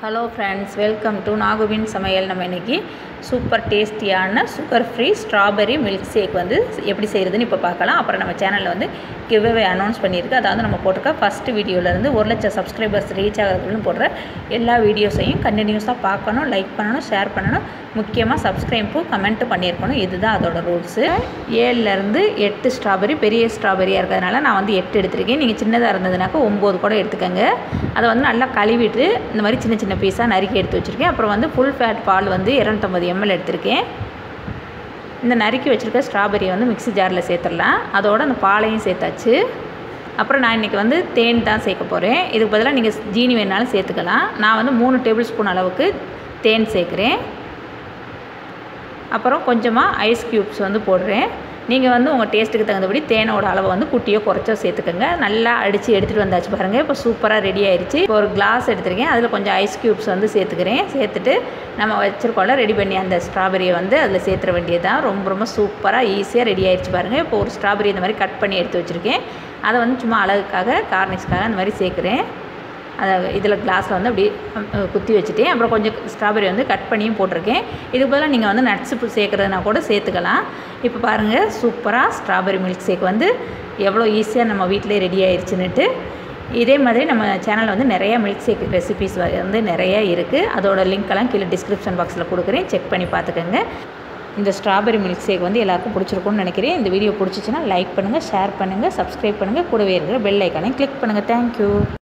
hello friends welcome to நாகுவின் சமையல் நம்ம இன்றைக்கி சூப்பர் டேஸ்டியான sugar free strawberry milk shake வந்து எப்படி செய்கிறதுன்னு இப்போ பார்க்கலாம் அப்புறம் நம்ம சேனலில் வந்து கிவ்வே அனௌன்ஸ் பண்ணியிருக்கு அதாவது நம்ம போட்டிருக்க ஃபஸ்ட் வீடியோலேருந்து ஒரு லட்சம் சப்ஸ்கிரைபர்ஸ் ரீச் ஆகிறதுக்குன்னு போடுற எல்லா வீடியோஸையும் கண்டினியூஸாக பார்க்கணும் லைக் பண்ணணும் ஷேர் பண்ணணும் முக்கியமாக சப்ஸ்கிரைப்பும் கமெண்ட்டும் பண்ணியிருக்கணும் இதுதான் அதோட ரூல்ஸு ஏழுலேருந்து எட்டு ஸ்ட்ராபெரி பெரிய ஸ்ட்ராபெரியாக இருக்கிறதுனால நான் வந்து எட்டு எடுத்திருக்கேன் நீங்கள் சின்னதாக இருந்ததுனாக்கா ஒம்பது கூட எடுத்துக்கோங்க அதை வந்து நல்லா கழுவிட்டு இந்த மாதிரி சின்ன சின்ன பீஸாக நறுக்கி எடுத்து வச்சுருக்கேன் அப்புறம் வந்து ஃபுல் ஃபேட் பால் வந்து இரநூத்தம்பது எம்எல் எடுத்திருக்கேன் இந்த நறுக்கி வச்சுருக்க ஸ்ட்ராபெரியை வந்து மிக்ஸி ஜாரில் சேர்த்துடலாம் அதோட அந்த பாலையும் சேர்த்தாச்சு அப்புறம் நான் இன்றைக்கி வந்து தேன் தான் சேர்க்க போகிறேன் இதுக்கு பதிலாக நீங்கள் ஜீனி வேணாலும் சேர்த்துக்கலாம் நான் வந்து மூணு டேபிள் ஸ்பூன் அளவுக்கு தேன் சேர்க்குறேன் அப்புறம் கொஞ்சமாக ஐஸ் க்யூப்ஸ் வந்து போடுறேன் நீங்கள் வந்து உங்கள் டேஸ்ட்டுக்கு தகுந்தபடி தேனோட அளவை வந்து குட்டியோ குறைச்சோ சேர்த்துக்கோங்க நல்லா அடித்து எடுத்துகிட்டு வந்தாச்சு பாருங்கள் இப்போ சூப்பராக ரெடி ஆயிடுச்சு இப்போ ஒரு கிளாஸ் எடுத்துருக்கேன் அதில் கொஞ்சம் ஐஸ் க்யூப்ஸ் வந்து சேர்த்துக்கிறேன் சேர்த்துட்டு நம்ம வச்சுருக்கோம்ல ரெடி பண்ணி அந்த ஸ்ட்ராபெரியை வந்து அதில் சேர்த்துற வேண்டியதுதான் ரொம்ப ரொம்ப சூப்பராக ஈஸியாக ரெடி ஆயிடுச்சு பாருங்கள் இப்போ ஒரு ஸ்ட்ராபெரி இந்த மாதிரி கட் பண்ணி எடுத்து வச்சுருக்கேன் அதை வந்து சும்மா அழகுக்காக கார்னிஷ்க்காக அந்த மாதிரி சேர்க்குறேன் அதை இதில் கிளாஸில் வந்து அப்படி குத்தி வச்சுட்டேன் அப்புறம் கொஞ்சம் ஸ்ட்ராபெரி வந்து கட் பண்ணியும் போட்டிருக்கேன் இதுக்கு பதிலாக நீங்கள் வந்து நட்ஸு சேர்க்குறதுனா கூட சேர்த்துக்கலாம் இப்போ பாருங்கள் சூப்பராக ஸ்ட்ராபெரி மில்க் ஷேக் வந்து எவ்வளோ ஈஸியாக நம்ம வீட்டிலே ரெடி ஆயிடுச்சுன்னுட்டு இதே மாதிரி நம்ம சேனலில் வந்து நிறைய மில்க் ஷேக் ரெசிபிஸ் வந்து நிறைய இருக்குது அதோட லிங்க்கெல்லாம் கீழே டிஸ்கிரிப்ஷன் பாக்ஸில் கொடுக்குறேன் செக் பண்ணி பார்த்துக்கோங்க இந்த ஸ்ட்ராபெரி மில்க் ஷேக் வந்து எல்லாருக்கும் பிடிச்சிருக்கும்னு நினைக்கிறேன் இந்த வீடியோ பிடிச்சிச்சின்னா லைக் பண்ணுங்கள் ஷேர் பண்ணுங்கள் சப்ஸ்கிரைப் பண்ணுங்கள் கூடவே இருக்கிற பெல் ஐக்கானையும் கிளிக் பண்ணுங்கள் தேங்க்யூ